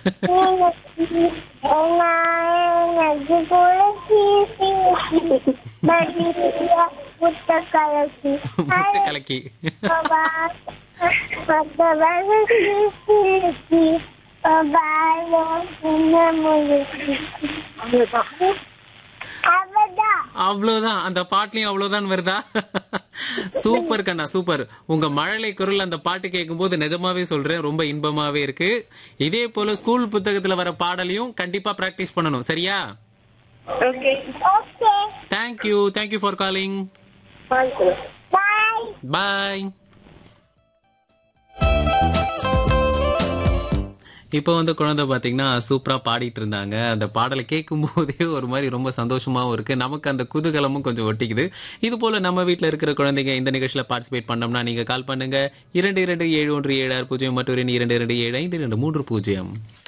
எனக்கு குளிச்சி மடியா முட்டை கலக்கி முட்டை கலக்கி அவதான் அவ்வளவுதான் அந்த பாட்டுலயும் அவ்வளவுதான் வருதா சூப்பர் கண்ணா சூப்பர் உங்க மழலை குரல் அந்த பாட்டு கேட்கும்போது நிஜமாவே சொல்றேன் ரொம்ப இன்பமாவே இருக்கு இதே போல ஸ்கூல் புத்தகத்துல வர பாடலையும் கண்டிப்பா பிராக்டிஸ் பண்ணணும் சரியா okay okay thank you thank you for calling bye bye இப்போ வந்து குழந்தை பாத்தீங்கன்னா சூப்பரா பாடிட்டு இருந்தாங்க அந்த பாடலை கேட்கும் போதே ஒரு மாதிரி ரொம்ப சந்தோஷமாவும் இருக்கு நமக்கு அந்த குதூகலமும் கொஞ்சம் ஒட்டிக்குது இது போல நம்ம வீட்ல இருக்கிற குழந்தைங்க இந்த நிகழ்ச்சியில பார்ட்டிசிபேட் பண்ணோம்னா நீங்க கால் பண்ணுங்க இரண்டு இரண்டு ஏழு ஒன்று ஏழு ஆறு பூஜ்ஜியம் மற்றும் இரண்டு இரண்டு ஏழு ஐந்து இரண்டு மூன்று பூஜ்ஜியம்